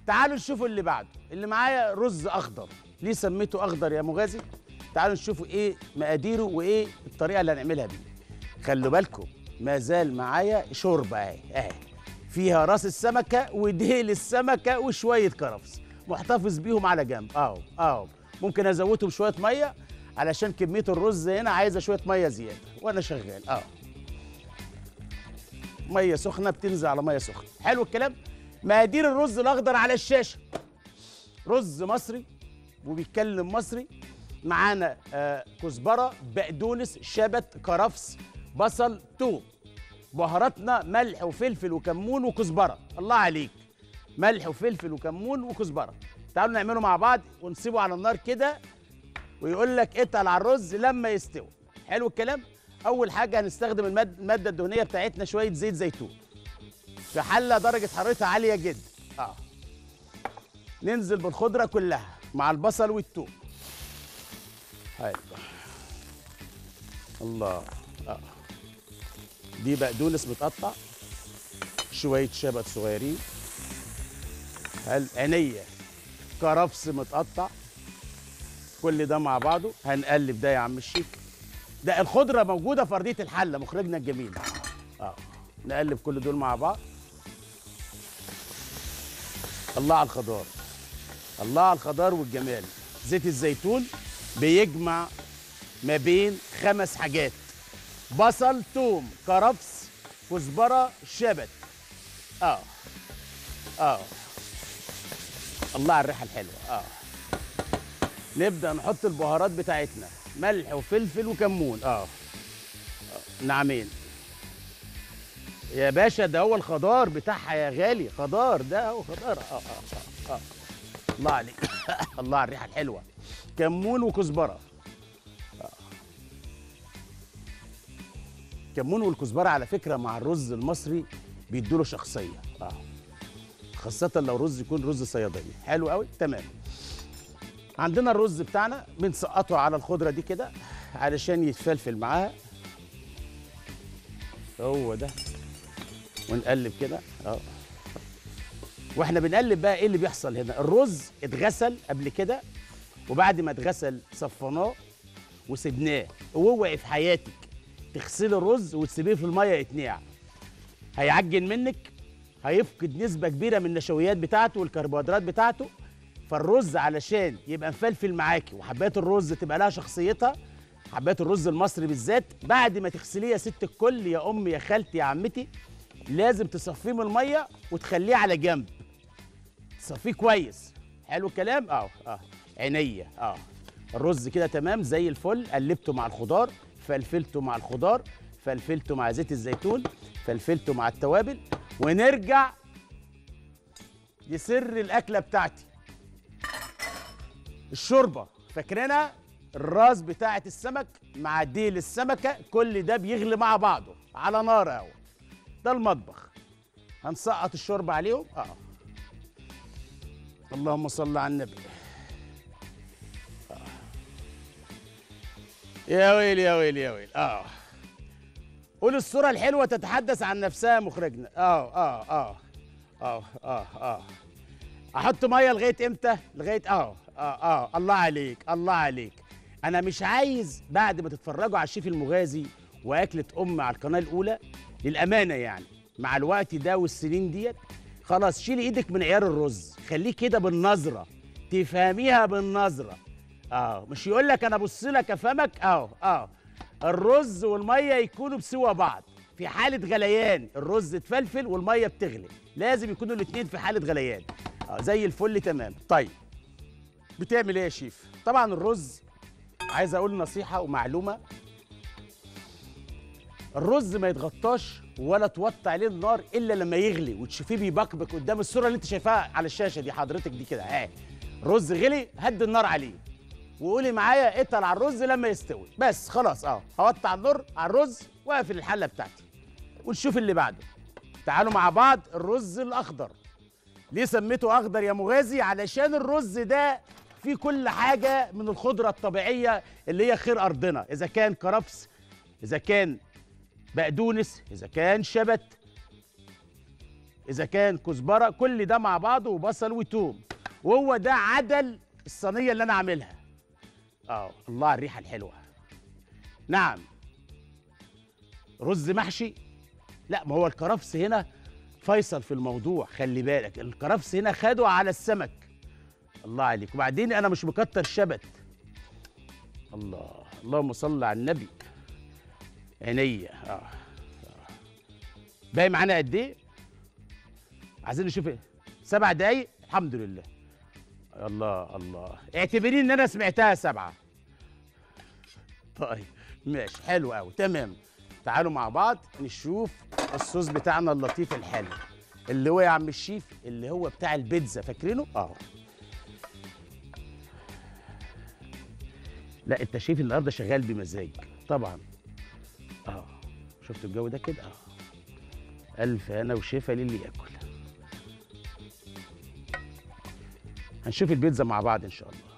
تعالوا نشوفوا اللي بعده اللي معايا رز اخضر ليه سميته اخضر يا مغازي تعالوا نشوفوا ايه مقاديره وايه الطريقه اللي هنعملها بيه خلوا بالكم ما زال معايا شوربه اهي اهي فيها راس السمكه وديل السمكه وشويه كرفس محتفظ بيهم على جنب اهو اهو ممكن ازودهم شويه ميه علشان كميه الرز هنا عايزه شويه ميه زياده وانا شغال اهو ميه سخنه بتنزل على ميه سخنه حلو الكلام مقادير الرز الاخضر على الشاشه رز مصري وبيتكلم مصري معانا آه كزبره بقدونس شبت كرفس بصل توم بهاراتنا ملح وفلفل وكمون وكزبره الله عليك ملح وفلفل وكمون وكزبره تعالوا نعمله مع بعض ونسيبه على النار كده ويقول لك اتقل على الرز لما يستوي حلو الكلام اول حاجه هنستخدم الماد- الماده الدهنيه بتاعتنا شويه زيت زيتون في حله درجه حرارتها عاليه جدا اه ننزل بالخضره كلها مع البصل والثوم حلو الله اه دي بقدونس متقطع شويه شبت صغيرين هل عينيه كرفس متقطع كل ده مع بعضه هنقلب ده يا عم الشيف ده الخضره موجوده في ارضيه الحله مخرجنا الجميل اه نقلب كل دول مع بعض الله على الخضار الله على الخضار والجمال زيت الزيتون بيجمع ما بين خمس حاجات بصل توم كرفس كزبره شبت اه اه الله على الريحه الحلوه اه نبدا نحط البهارات بتاعتنا ملح وفلفل وكمون اه, آه. نعمين يا باشا ده هو الخضار بتاعها يا غالي خضار ده هو خضار اه اه اه, آه. الله عليك الله على الريحه الحلوه كمون وكزبره آه. كمون والكزبره على فكره مع الرز المصري بيدوا له شخصيه اه خاصه لو رز يكون رز صياديه حلو قوي تمام عندنا الرز بتاعنا بنسقطه على الخضره دي كده علشان يتفلفل معاها هو ده ونقلب كده اه واحنا بنقلب بقى ايه اللي بيحصل هنا الرز اتغسل قبل كده وبعد ما اتغسل صفناه وسبناه واوعي في حياتك تغسلي الرز وتسيبيه في الميه يتنقع هيعجن منك هيفقد نسبه كبيره من النشويات بتاعته والكربوهيدرات بتاعته فالرز علشان يبقى مفلفل معاكي وحبات الرز تبقى لها شخصيتها حبات الرز المصري بالذات بعد ما تغسليه يا ست الكل يا امي يا خالتي يا عمتي لازم تصفيه من الميه وتخليه على جنب تصفيه كويس حلو الكلام اه اه عينيا اه الرز كده تمام زي الفل قلبته مع الخضار فلفلته مع الخضار فلفلته مع زيت الزيتون فلفلته مع التوابل ونرجع لسر الاكله بتاعتي الشوربه فاكرينها الراس بتاعه السمك مع ديل السمكه كل ده بيغلي مع بعضه على نار اهو ده المطبخ هنسقط الشوربه عليهم اه اللهم صل على النبي آه. يا ويل يا ويل يا ويل اه قول الصوره الحلوه تتحدث عن نفسها مخرجنا اه اه اه اه اه اه احط ميه لغايه امتى لغايه اه اه اه الله عليك الله عليك انا مش عايز بعد ما تتفرجوا على الشيف المغازي واكله ام على القناه الاولى للامانه يعني مع الوقت ده والسنين ديت خلاص شيلي ايدك من عيار الرز خليه كده بالنظره تفهميها بالنظره اه مش يقول لك انا ابص لك افهمك اه اه الرز والميه يكونوا بسوى بعض في حاله غليان الرز اتفلفل والميه بتغلي لازم يكونوا الاثنين في حاله غليان اه زي الفل تمام طيب بتعمل ايه يا شيف طبعا الرز عايز اقول نصيحه ومعلومه الرز ما يتغطاش ولا توطي عليه النار الا لما يغلي وتشوفيه بيبقبق قدام الصوره اللي انت شايفاها على الشاشه دي حضرتك دي كده اه رز غلي هد النار عليه وقولي معايا اتقل على الرز لما يستوي بس خلاص اه هوطي على النار على الرز واقفل الحله بتاعتي ونشوف اللي بعده تعالوا مع بعض الرز الاخضر ليه سميته اخضر يا مغازي علشان الرز ده فيه كل حاجه من الخضره الطبيعيه اللي هي خير ارضنا اذا كان كرفس اذا كان بقدونس اذا كان شبت اذا كان كزبره كل ده مع بعضه وبصل وتوم وهو ده عدل الصينيه اللي انا عاملها اه الله على الريحه الحلوه نعم رز محشي لا ما هو الكرفس هنا فيصل في الموضوع خلي بالك الكرفس هنا خده على السمك الله عليك وبعدين انا مش مكتر شبت الله اللهم صل على النبي عينيا اه آه. باقي معانا قد ايه عايزين نشوف ايه سبع دقايق الحمد لله الله الله اعتبرين ان انا سمعتها سبعه طيب ماشي حلو قوي تمام تعالوا مع بعض نشوف الصوص بتاعنا اللطيف الحلو اللي هو يا عم الشيف اللي هو بتاع البيتزا فاكرينه اه لا انت شايف النهارده شغال بمزاج طبعا اه شفتوا الجو ده كده اه الف هنا وشفا للي ياكل هنشوف البيتزا مع بعض ان شاء الله